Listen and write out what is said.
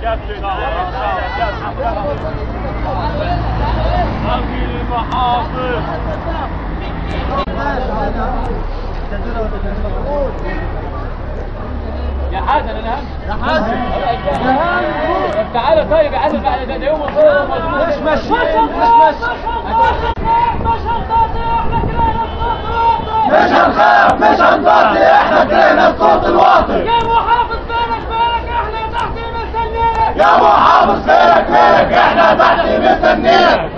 كابتن أمين المحافظ يا حسن انا همشي يا حسن تعالى طيب يا حسن بعد ده يوم مش ماشي مش مش هنخاف مش هنطاطي احنا كرهنا الصوت الواطي يا محافظ بالك بالك احنا تحت مستنيك يا محافظ فينك فينك احنا تحت مستنيك